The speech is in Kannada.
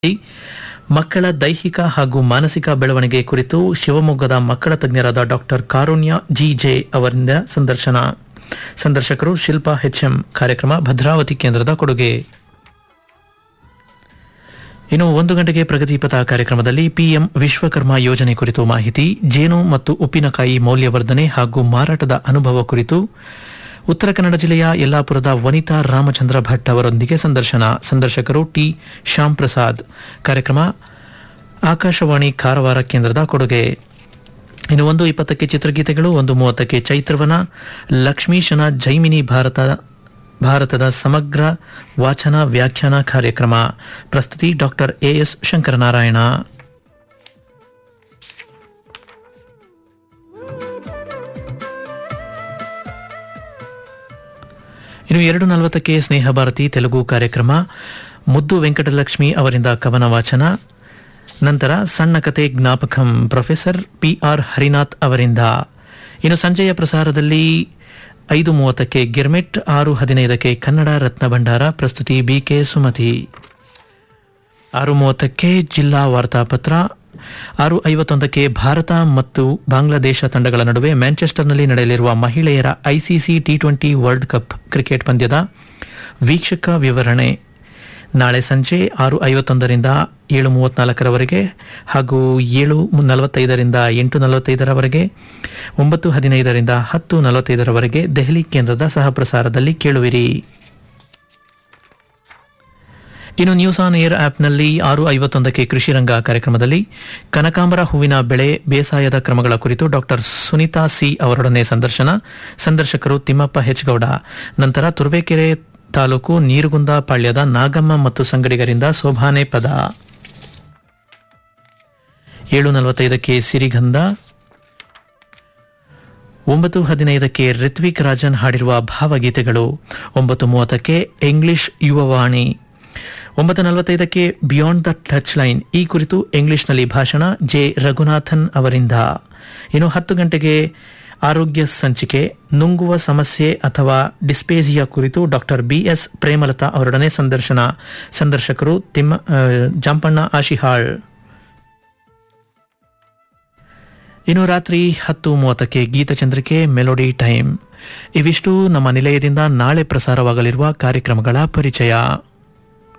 ಮಕ್ಕಳ ದೈಹಿಕ ಹಾಗೂ ಮಾನಸಿಕ ಬೆಳವಣಿಗೆ ಕುರಿತು ಶಿವಮೊಗ್ಗದ ಮಕ್ಕಳ ತಜ್ಞರಾದ ಡಾಕ್ಟರ್ ಕಾರುಣ್ಯ ಜಿ ಜೆ ಅವರಿಂದ ಸಂದರ್ಶನ ಸಂದರ್ಶಕರು ಶಿಲ್ಪಾ ಎಚ್ಎಂ ಕಾರ್ಯಕ್ರಮ ಭದ್ರಾವತಿ ಕೇಂದ್ರದ ಕೊಡುಗೆ ಇನ್ನು ಒಂದು ಗಂಟೆಗೆ ಪ್ರಗತಿಪಥ ಕಾರ್ಯಕ್ರಮದಲ್ಲಿ ಪಿಎಂ ವಿಶ್ವಕರ್ಮ ಯೋಜನೆ ಕುರಿತು ಮಾಹಿತಿ ಜೇನು ಮತ್ತು ಉಪ್ಪಿನಕಾಯಿ ಮೌಲ್ಯವರ್ಧನೆ ಹಾಗೂ ಮಾರಾಟದ ಅನುಭವ ಕುರಿತು ಉತ್ತರ ಕನ್ನಡ ಜಿಲ್ಲೆಯ ಯಲ್ಲಾಪುರದ ವನಿತಾ ರಾಮಚಂದ್ರ ಭಟ್ ಅವರೊಂದಿಗೆ ಸಂದರ್ಶನ ಸಂದರ್ಶಕರು ಟಿ ಶ್ಯಾಮ್ ಪ್ರಸಾದ್ ಕಾರ್ಯಕ್ರಮ ಆಕಾಶವಾಣಿ ಕಾರವಾರ ಕೇಂದ್ರದ ಕೊಡುಗೆ ಇನ್ನು ಒಂದು ಇಪ್ಪತ್ತಕ್ಕೆ ಚಿತ್ರಗೀತೆಗಳು ಒಂದು ಮೂವತ್ತಕ್ಕೆ ಚೈತ್ರವನ ಲಕ್ಷ್ಮೀಶನ ಜೈಮಿನಿ ಭಾರತ ಭಾರತದ ಸಮಗ್ರ ವಾಚನ ವ್ಯಾಖ್ಯಾನ ಕಾರ್ಯಕ್ರಮ ಪ್ರಸ್ತುತಿ ಡಾಕ್ಟರ್ ಎಎಸ್ ಶಂಕರನಾರಾಯಣ ಇನ್ನು ಎರಡು ನಲವತ್ತಕ್ಕೆ ಸ್ನೇಹ ಭಾರತಿ ತೆಲುಗು ಕಾರ್ಯಕ್ರಮ ಮುದ್ದು ವೆಂಕಟಲಕ್ಷ್ಮಿ ಅವರಿಂದ ಕವನ ವಾಚನ ನಂತರ ಸಣ್ಣ ಕತೆ Jnapakam professor P R Harinath ಅವರಿಂದ ಇನ್ನು ಸಂಜೆಯ ಪ್ರಸಾರದಲ್ಲಿ ಐದು ಮೂವತ್ತಕ್ಕೆ ಗಿರ್ಮಿಟ್ ಆರು ಹದಿನೈದಕ್ಕೆ ಕನ್ನಡ ರತ್ನ ಭಂಡಾರ ಪ್ರಸ್ತುತಿ ಬಿಕೆ ಸುಮತಿ ಆರು ಮೂವತ್ತಕ್ಕೆ ಜಿಲ್ಲಾ ವಾರ್ತಾಪತ್ರ ಆರು ಐವತ್ತೊಂದಕ್ಕೆ ಭಾರತ ಮತ್ತು ಬಾಂಗ್ಲಾದೇಶ ತಂಡಗಳ ನಡುವೆ ಮ್ಯಾಂಚೆಸ್ಟರ್ನಲ್ಲಿ ನಡೆಯಲಿರುವ ಮಹಿಳೆಯರ ICC T twenty world cup cricket ಪಂದ್ಯದ ವೀಕ್ಷಕ ವಿವರಣೆ ನಾಳೆ ಸಂಜೆ ಆರು ಐವತ್ತೊಂದರಿಂದ ಏಳು ಮೂವತ್ನಾಲ್ಕರವರೆಗೆ ಹಾಗೂ ಏಳು ನಲವತ್ತೈದರಿಂದ ಎಂಟು ನಲವತ್ತೈದರವರೆಗೆ ಒಂಬತ್ತು ಹದಿನೈದರಿಂದ ಹತ್ತು ನಲವತ್ತೈದರವರೆಗೆ ದೆಹಲಿ ಕೇಂದ್ರದ ಸಹಪ್ರಸಾರದಲ್ಲಿ ಕೇಳುವಿರಿ ಇನ್ನು ನ್ಯೂಸ್ ಆನ್ ಏರ್ ಆಪ್ನಲ್ಲಿ ಆರು ಐವತ್ತೊಂದಕ್ಕೆ ಕೃಷಿ ರಂಗ ಕಾರ್ಯಕ್ರಮದಲ್ಲಿ ಕನಕಾಂಬರ ಹೂವಿನ ಬೆಳೆ ಬೇಸಾಯದ ಕ್ರಮಗಳ ಕುರಿತು ಡಾಕ್ಟರ್ ಸುನೀತಾ ಸಿ ಅವರೊಡನೆ ಸಂದರ್ಶನ ಸಂದರ್ಶಕರು ತಿಮ್ಮಪ್ಪ ಹೆಚ್ಗೌಡ ನಂತರ ತುರುವೇಕೆರೆ ತಾಲೂಕು ನೀರುಗುಂದ ಪಾಳ್ಯದ ನಾಗಮ್ಮ ಮತ್ತು ಸಂಗಡಿಗರಿಂದ ಸೋಭಾನೆ ಪದ ಏಳು ನಲವತ್ತೈದಕ್ಕೆ ಸಿರಿಗಂಧ ಒಂಬತ್ತು ಹದಿನೈದಕ್ಕೆ ರಿತ್ವಿಕ್ ರಾಜನ್ ಹಾಡಿರುವ ಭಾವಗೀತೆಗಳು ಒಂಬತ್ತು ಮೂವತ್ತಕ್ಕೆ ಇಂಗ್ಲಿಷ್ ಯುವವಾಣಿ ಒಂಬತ್ತು ನಲವತ್ತೈದಕ್ಕೆ ಬಿಯಾಂಡ್ ದ ಟಚ್ ಲೈನ್ ಈ ಕುರಿತು ಇಂಗ್ಲಿಷ್ನಲ್ಲಿ ಭಾಷಣ ಜೆ ರಘುನಾಥನ್ ಅವರಿಂದ ಇನ್ನು ಹತ್ತು ಗಂಟೆಗೆ ಆರೋಗ್ಯ ಸಂಚಿಕೆ ನುಂಗುವ ಸಮಸ್ಯೆ ಅಥವಾ ಡಿಸ್ಪೇಸಿಯಾ ಕುರಿತು ಡಾಕ್ಟರ್ ಬಿಎಸ್ ಪ್ರೇಮಲತಾ ಅವರೊಡನೆ ಸಂದರ್ಶನ ಸಂದರ್ಶಕರು ತಿಮ್ಮ ಆ, ಜಾಂಪಣ್ಣ ಆಶಿಹಾಳ್ ಇನ್ನು ರಾತ್ರಿ ಹತ್ತು ಮೂವತ್ತಕ್ಕೆ ಗೀತಚಂದ್ರಿಕೆ ಮೆಲೋಡಿ ಟೈಮ್ ಇವಿಷ್ಟು ನಮ್ಮ ನಿಲಯದಿಂದ ನಾಳೆ ಪ್ರಸಾರವಾಗಲಿರುವ ಕಾರ್ಯಕ್ರಮಗಳ ಪರಿಚಯ